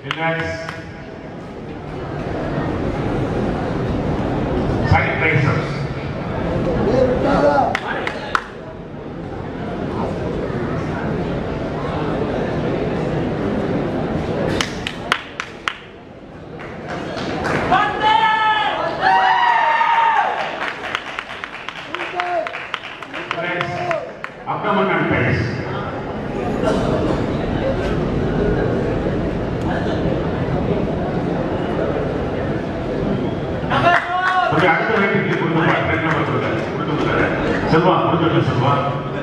Relax. Side placers. Relax. Abdomen and pelvis. கொஞ்சம் அடுத்த வேலைக்கு கொடுத்து ட்ரெயின் நம்பர் கொடுங்க கொடுத்து கொடுத்தாரு செல்வா கொடுத்துருங்க செல்வா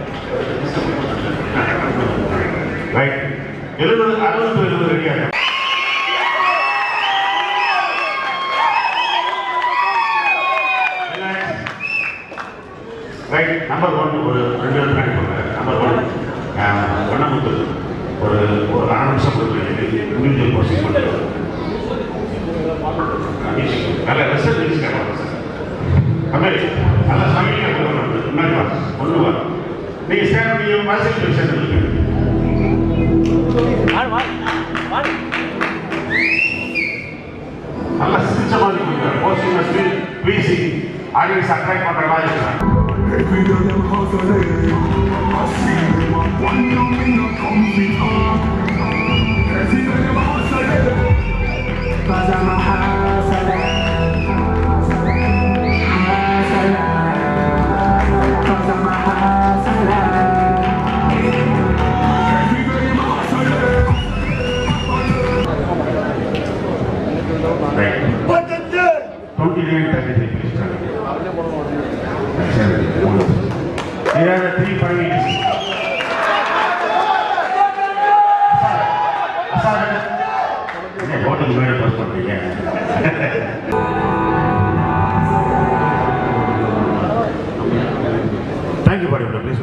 ரைட் எழுபது அறுபது எழுபது ரெடியாக ரைட் நம்பர் ஒன் ஒரு ரெண்டு பேர் பிளான் பண்ணுறாரு நம்பர் ஒன் ஒன்னாமுத்து ஒரு ஒரு அரை நிமிஷம் கொடுக்குறேன் இண்டிவிஜுவல் கோர்சிங் பண்ணுறேன் நல்ல ரிசல்ட் ரீச் கேட்கலாம் கம்பெனி நல்ல சமையல் கொடுக்கணும் முன்னாடி வா ஒன்று வா நீங்கள் ஸ்டாண்ட் நீங்கள் வாசிக்கு போய் சேர்ந்து நல்லா சிரிச்ச மாதிரி கொடுங்க coaching speed pleasing audience attract பண்ணுற மாதிரி இருக்கிறாங்க Every day them hustling, I see them a one young in a comfy car. Every day them hustling, Cause I'm a hustler. Hustler. Cause I'm a hustler. every day them hustling. Right twenty nine thirty three பிடிச்சிட்டாங்க சரி Here are the three fights. என்ன hotel மேலே pass பண்ணுறீங்க thank you body please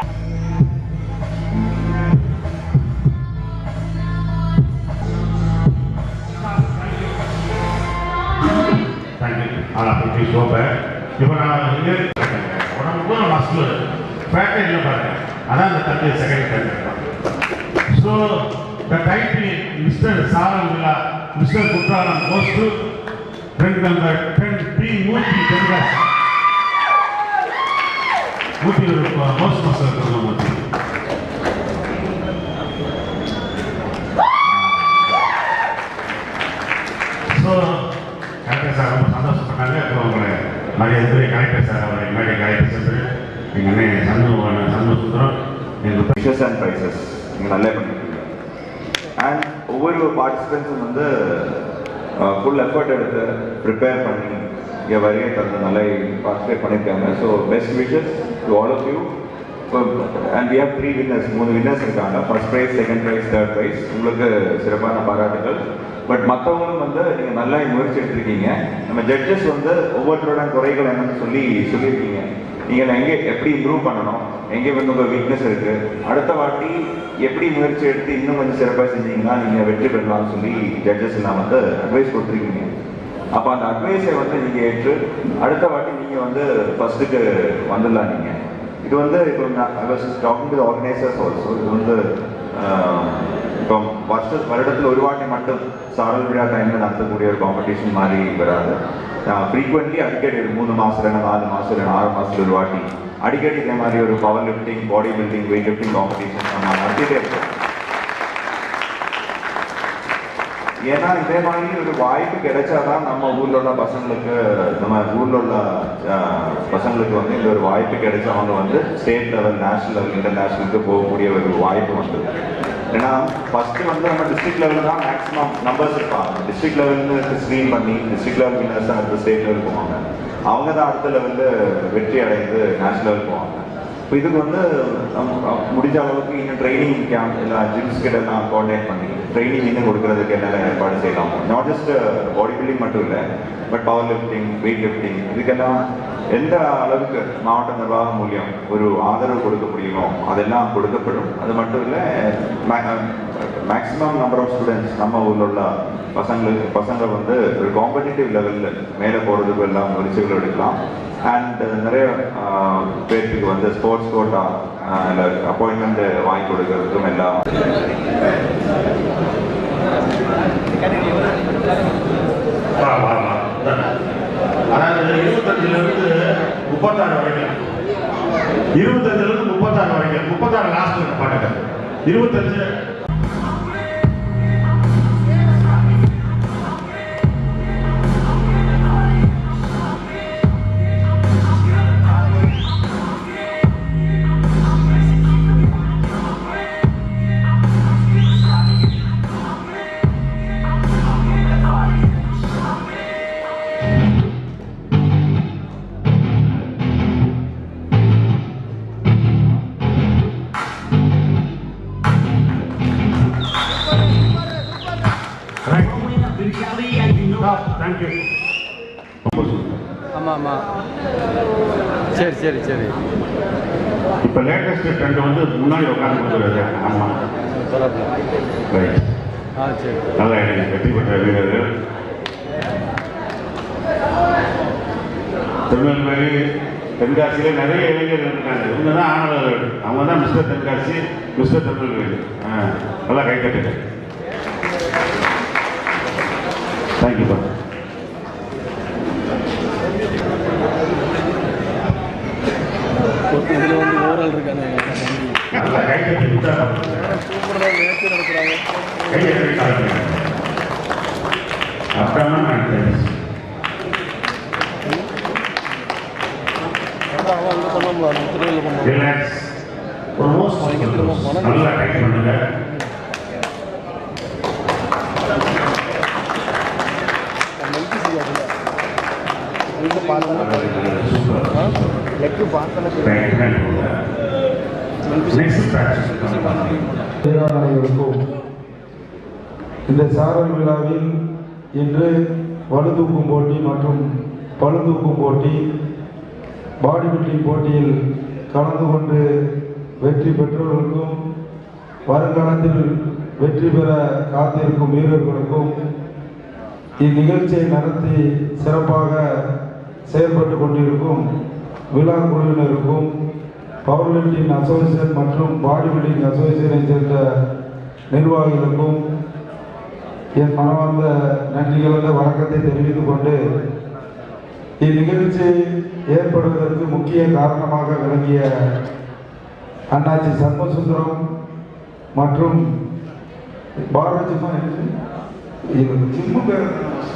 thank you ஆனால் அப்படி சோப்பேன் இப்போ நான் இது உடம்புக்கு நான் மஸ்குலர் ஃபேட்டே இல்லை பாருங்க அதான் அந்த தம்பி second time so the title mister Saral விழா mister Courtallam goes to friend number ten B Murthy Tenkasi Murthy ஒரு மோஸ்ட் மாஸ்டர் இருக்கிற மூர்த்தி ஸோ கலெக்டர் சார் ரொம்ப சந்தோஷப்பட்டாங்க அப்புறம் உங்களை மரியாதை கலெக்டர் சார் அவரை மேடை கலெக்டர் சென்று எங்கள் அண்ணன் சண்முக சண்முக சுந்தரம் எங்கள் விஷஸ் அண்ட் ப்ரைஸஸ் நீங்கள் நல்லா பண்ணிருக்கீங்க அண்ட் ஒவ்வொரு பார்ட்டிசிபெண்ட்ஸும் வந்து ஃபுல் எஃபர்ட் எடுத்து ப்ரிப்பேர் பண்ணி இங்கே வருகை தந்து நல்லா பார்ட்டிசிபேட் பண்ணியிருக்காங்க so best wishes to all of you and we have three winners மூணு வின்னர்ஸ் இருக்காங்க first prize second prize third prize உங்களுக்கு சிறப்பான பாராட்டுகள் பட் மற்றவங்களும் வந்து நீங்கள் நல்லா முயற்சி எடுத்திருக்கீங்க நம்ம ஜட்ஜஸ் வந்து ஒவ்வொருத்தரோட குறைகள் என்னன்னு சொல்லி சொல்லியிருக்கீங்க நீங்கள் எங்கே எப்படி இம்ப்ரூவ் பண்ணணும் எங்கே வந்து உங்கள் வீக்னஸ் இருக்கு அடுத்த வாட்டி எப்படி முயற்சி எடுத்து இன்னும் கொஞ்சம் சிறப்பாக செஞ்சீங்கன்னா நீங்கள் வெற்றி பெறலாம்னு சொல்லி ஜட்ஜஸ் எல்லாம் வந்து அட்வைஸ் கொடுத்துருக்கீங்க அப்போ அந்த அட்வைஸை வந்து நீங்கள் ஏற்று அடுத்த வாட்டி நீங்கள் வந்து ஃபர்ஸ்ட்டுக்கு வந்துடலாம் நீங்கள் இது வந்து இப்போ டாக்கிங் டு ஆர்கனைசர்ஸ் ஆல்சோ இது வந்து ஆஹ், இப்போ வருஷ வருடத்தில் ஒரு வாட்டி மட்டும் சாரல் விழா டைமில் நடத்தக்கூடிய ஒரு காம்படிஷன் மாதிரி வராது ஃப்ரீக்வெண்ட்லி அடிக்கடி ஒரு மூணு மாதம் இல்லைன்னா நாலு மாதம் இல்லைன்னா ஆறு மாதத்துல ஒரு வாட்டி அடிக்கடி இதே மாதிரி ஒரு power lifting body building weight lifting competition நம்ம நடத்திட்டே இருக்கோம் ஏன்னா இதே மாதிரி ஒரு வாய்ப்பு கிடைச்சாதான் நம்ம ஊர்ல உள்ள பசங்களுக்கு நம்ம ஊர்ல உள்ள ஆஹ், பசங்களுக்கு வந்து இந்த ஒரு வாய்ப்பு கிடைச்சா அவங்க வந்து ஸ்டேட் லெவல் நேஷனல் லெவல் இன்டர்நேஷனலுக்கு போகக்கூடிய ஒரு வாய்ப்பு வந்து ஏன்னா ஃபர்ஸ்ட் வந்து நம்ம டிஸ்ட்ரிக்ட் லெவலில் தான் மேக்ஸிமம் நம்பர்ஸ் இருப்பாங்க டிஸ்ட்ரிக்ட் லெவலில் ஸ்க்ரீன் பண்ணி டிஸ்ட்ரிக்ட் லெவல் வின்னர்ஸ் அடுத்த ஸ்டேட் லெவல் போவாங்க அவங்க தான் அடுத்த லெவலில் வெற்றி அடைந்து நேஷனல் லெவல் போவாங்க இப்போ இதுக்கு வந்து நம்ம முடிஞ்ச அளவுக்கு இன்னும் ட்ரைனிங் கேம்ப் இல்லை ஜிம்ஸ் கிட்ட எல்லாம் கோஆர்டினேட் பண்ணி ட்ரைனிங் இன்னும் கொடுக்கறதுக்கு என்னென்ன ஏற்பாடு செய்யலாம் நாட் ஜஸ்ட் பாடி பில்டிங் மட்டும் இல்லை but power lifting weight lifting இதுக்கெல்லாம் எந்த அளவுக்கு மாவட்ட நிர்வாகம் மூலியம் ஒரு ஆதரவு கொடுக்க முடியுமோ அதெல்லாம் கொடுக்கப்படும் அது மட்டும் இல்லை மேக்ஸிமம் நம்பர் ஆஃப் ஸ்டூடெண்ட்ஸ் நம்ம ஊரில் உள்ள பசங்களுக்கு பசங்க வந்து ஒரு காம்படிட்டிவ் லெவலில் மேலே போகிறதுக்கு எல்லாம் முயற்சிகள் எடுக்கலாம் அண்ட் நிறைய ஆஹ், பேருக்கு வந்து ஸ்போர்ட்ஸ் கோட்டா இல்லை அப்பாயின்மெண்ட் வாங்கி கொடுக்கறதுக்கும் எல்லாம் வா வா வா இந்தாங்க. அதாவது இருபத்தஞ்சுல இருந்து முப்பத்தாறு வரைக்கும் இருபத்தஞ்சுல இருந்து முப்பத்தாறு வரைக்கும் முப்பத்தாறு லாஸ்ட் பாட்டுங்க இருபத்தஞ்சு தேங்க்யூ ஆமாம் ஆமாம் சரி சரி சரி இப்போ லேட்டஸ்ட் ட்ரெண்ட் வந்து முன்னாடி உட்காந்து கொடுக்குறது ஆமாம் சொல்லலாம் ரைட் ஆ சரி நல்லா எனக்கு வெற்றி பெற்ற வீரர்கள் திருநெல்வேலி தென்காசியில நிறைய இளைஞர்கள் இருக்காங்க இவங்க தான் ஆனவர்கள் அவங்க தான் மிஸ்டர் தென்காசி மிஸ்டர் திருநெல்வேலி ஆ, நல்லா கை கட்டுங்க தேங்க்யூப்பா இதில் வந்து ஓரல் இருக்காங்க நல்லா கை கட்டி விட்டா சூப்பராக நேற்று நடத்துகிறாங்க கை கட்டி காட்டுங்க அப்புறமா நான் தேங்க்ஸ் அதான் அவன் அங்கே பண்ணோம்ல அந்த திருவிழில் பண்ணோம் ரிலாக்ஸ் ஒரு மோஸ்ட் நல்லா டைட் பண்ணுங்க லெக்கு செய்யாதுல்ல லெக்கு பார்த்தா லெக்கு பார்த்தா நெக்ஸ்ட் ப்ராக்டிஸ் அனைவருக்கும் இந்த சாரல் விழாவில் இன்று வலுதூக்கும் போட்டி மற்றும் பளுதூக்கும் போட்டி பாடி பில்டிங் போட்டியில் கலந்து கொண்டு வெற்றி பெற்றவர்களுக்கும் வருங்காலத்தில் வெற்றி பெற காத்திருக்கும் வீரர்களுக்கும் இந்நிகழ்ச்சியை நடத்தி சிறப்பாக செயல்பட்டு கொண்டிருக்கும் விழா குழுவினருக்கும் பவர் லிஃப்டிங் அசோசியேஷன் மற்றும் பாடி பில்டிங் அசோசியேஷனை சேர்ந்த நிர்வாகிகளுக்கும் என் மனமார்ந்த நன்றி கலந்த வணக்கத்தை தெரிவித்துக் கொண்டு இந்நிகழ்ச்சி ஏற்படுவதற்கு முக்கிய காரணமாக விளங்கிய அண்ணாச்சி சண்முகசுந்தரம் மற்றும் பாரத ஜிம்மா ஜிம்மு பேர்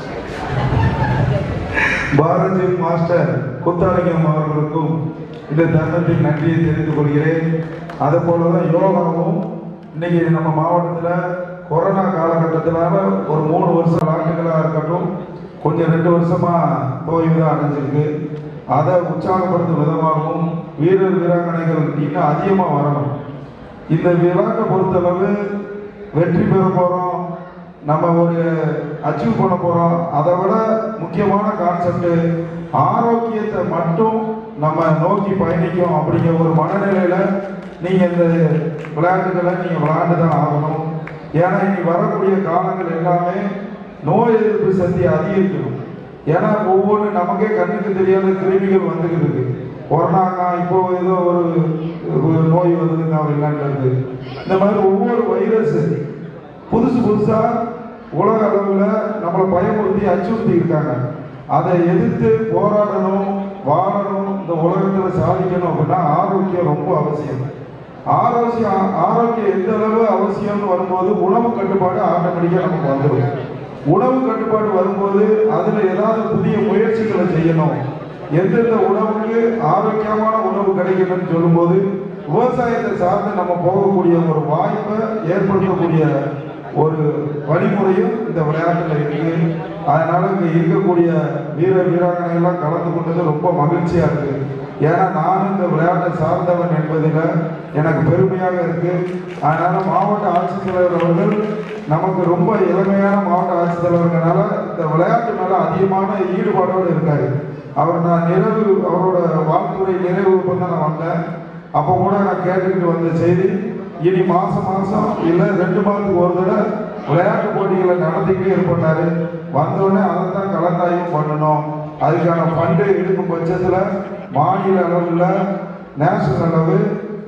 பாரதி மாஸ்டர் குத்தாலிங்கம் அவர்களுக்கும் இந்த தருணத்தில் நன்றியை தெரிவித்துக் கொள்கிறேன் அதே போல தான் யோகாவும் இன்னைக்கு நம்ம மாவட்டத்தில் கொரோனா காலகட்டத்தினால ஒரு மூணு வருஷம் ஆண்டுகளாக இருக்கட்டும் கொஞ்சம் ரெண்டு வருஷமா ஓய்வு தான் அடைஞ்சிருக்கு அதை உற்சாகப்படுத்தும் விதமாகவும் வீரர் வீராங்கனைகள் இன்னும் அதிகமாக வரணும் இந்த விழாவை பொறுத்தளவு வெற்றி பெற போகிறோம் நம்ம ஒரு அச்சீவ் பண்ண போகிறோம் அதை விட முக்கியமான கான்செப்ட் ஆரோக்கியத்தை மட்டும் நம்ம நோக்கி பயணிக்கும் அப்படிங்கிற ஒரு மனநிலையில் நீங்கள் இந்த விளையாட்டுகளை நீங்கள் விளையாண்டு தான் ஆகணும் ஏன்னா இனி வரக்கூடிய காலங்கள் எல்லாமே நோய் எதிர்ப்பு சக்தி அதிகரிக்கணும் ஏன்னா ஒவ்வொன்று நமக்கே கண்ணுக்கு தெரியாத கிருமிகள் வந்துக்கிட்டு இருக்கு கொரோனாக்கா இப்போ ஏதோ ஒரு ஒரு நோய் வருதுங்க என்னன்றது இந்த மாதிரி ஒவ்வொரு வைரஸ் புதுசு புதுசா உலக அளவில் நம்மளை பயமுறுத்தி அச்சுறுத்தி இருக்காங்க அதை எதிர்த்து போராடணும் வாழணும் இந்த உலகத்தில் சாதிக்கணும் அப்படின்னா ஆரோக்கியம் ரொம்ப அவசியம் ஆரோக்கியம் ஆரோக்கியம் எந்த அளவு அவசியம்னு வரும்போது உணவு கட்டுப்பாடு ஆட்டோமேட்டிக்காக நமக்கு வந்துடும் உணவு கட்டுப்பாடு வரும்போது அதில் ஏதாவது புதிய முயற்சிகளை செய்யணும் எந்தெந்த உணவுக்கு ஆரோக்கியமான உணவு கிடைக்கணும்னு சொல்லும்போது விவசாயத்தை சார்ந்து நம்ம போகக்கூடிய ஒரு வாய்ப்பை ஏற்படுத்தக்கூடிய ஒரு வழிமுறையும் இந்த விளையாட்டில் இருக்கு அதனால இங்க இருக்கக்கூடிய வீரர் வீராங்கனைகள்லாம் கலந்து கொண்டது ரொம்ப மகிழ்ச்சியா இருக்கு ஏன்னா நானும் இந்த விளையாட்டை சார்ந்தவன் என்பதில் எனக்கு பெருமையாக இருக்கு அதனால மாவட்ட ஆட்சித்தலைவர் அவர்கள் நமக்கு ரொம்ப இளமையான மாவட்ட ஆட்சித்தலைவர்களால இந்த விளையாட்டு மேல அதிகமான ஈடுபாடோடு இருக்காரு அவர் நான் நிறைவு அவரோட வாழ்த்துறை நிறைவு தான் நான் வந்தேன் அப்போ கூட நான் கேட்டுக்கிட்டு வந்த செய்தி இனி மாசம் மாசம் இல்லை ரெண்டு மாதத்துக்கு ஒரு தடவை விளையாட்டு போட்டிகளை நடத்திக்கிட்டே இருப்பாரு வந்தோடனே அதை தான் கலந்தாய்வு பண்ணணும் அதுக்கான ஃபண்டு எடுக்கும் பட்சத்தில் மாநில அளவில் நேஷனல் அளவு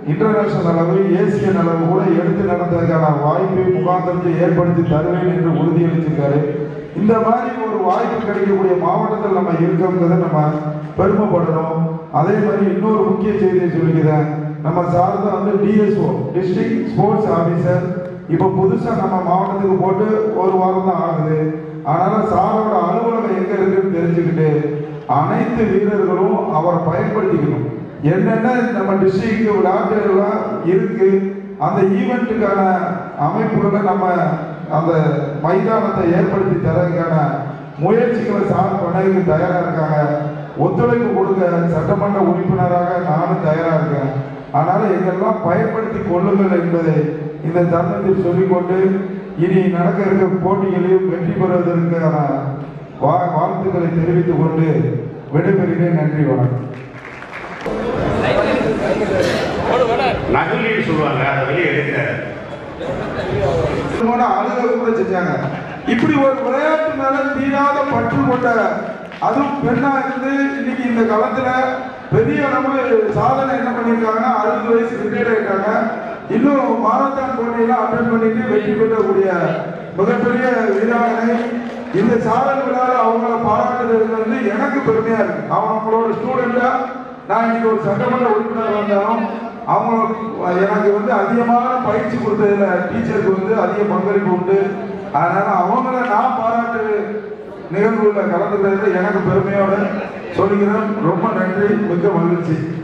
இன்டர்நேஷனல் அளவு ஏசியன் அளவு கூட எடுத்து நடந்ததுக்கான வாய்ப்பை முகாந்திரத்தை ஏற்படுத்தி தருவேன் என்று உறுதியளிச்சிருக்காரு இந்த மாதிரி ஒரு வாய்ப்பு கிடைக்கக்கூடிய மாவட்டத்தில் நம்ம இருக்கோங்கிறத நம்ம பெருமைப்படணும் அதே மாதிரி இன்னொரு முக்கிய செய்தியை சொல்லிக்கிறேன் நம்ம சார் தான் வந்து டிஎஸ்ஓ டிஸ்ட்ரிக்ட் ஸ்போர்ட்ஸ் ஆஃபீஸர் இப்போ புதுசாக நம்ம மாவட்டத்துக்கு போட்டு ஒரு வாரம் தான் ஆகுது அதனால சாரோட அலுவலகம் எங்க இருக்குன்னு தெரிஞ்சுக்கிட்டு அனைத்து வீரர்களும் அவரை பயன்படுத்திக்கணும் என்னென்ன நம்ம டிஸ்ட்ரிக்ட் விளையாட்டுகள்லாம் இருக்கு அந்த ஈவெண்ட்டுக்கான அமைப்புகளை நம்ம அந்த மைதானத்தை ஏற்படுத்தி தரதுக்கான முயற்சிகளை சார் பண்ணதுக்கு தயாரா இருக்காங்க ஒத்துழைப்பு கொடுக்க சட்டமன்ற உறுப்பினராக நானும் தயாரா இருக்கேன் அதனால எங்கெல்லாம் பயன்படுத்தி கொள்ளுங்கள் என்பதை இந்த தருணத்தில் சொல்லிக்கொண்டு இனி நடக்க இருக்க போட்டிகளையும் வெற்றி பெறுவதற்கான வா வாழ்த்துக்களை தெரிவித்துக் கொண்டு விடைபெறுகிறேன் நன்றி வணக்கம் நகலின்னு சொல்லுவாங்க அதை வெளியே எடுக்க கூட அழுக கூட செஞ்சாங்க இப்படி ஒரு விளையாட்டு மேல தீராத பற்று கொண்ட அதுவும் பெண்ணா இருந்து இன்னைக்கு இந்த காலத்துல பெரிய அளவு சாதனை என்ன பண்ணியிருக்காங்க அறுபது வயசு ரிட்டையர்ட் ஆயிட்டாங்க இன்னும் மாரத்தான் போட்டியெல்லாம் அட்டன் பண்ணிட்டு வெற்றி பெற்றக்கூடிய மிகப்பெரிய வீராங்கனை இந்த சாதனை விழாவில் அவங்கள பாராட்டுறது வந்து எனக்கு பெருமையா இருக்கு அவங்களோட ஸ்டூடெண்டா நான் இன்னைக்கு ஒரு சட்டமன்ற உறுப்பினர் வந்தாலும் அவங்க எனக்கு வந்து அதிகமான பயிற்சி கொடுத்ததுல டீச்சருக்கு வந்து அதிக பங்களிப்பு உண்டு அதனால அவங்கள நான் பாராட்டு நிகழ்வுல கலந்துக்கிறதுல எனக்கு பெருமையோட சொல்லிக்கிறேன் ரொம்ப நன்றி மிக்க மகிழ்ச்சி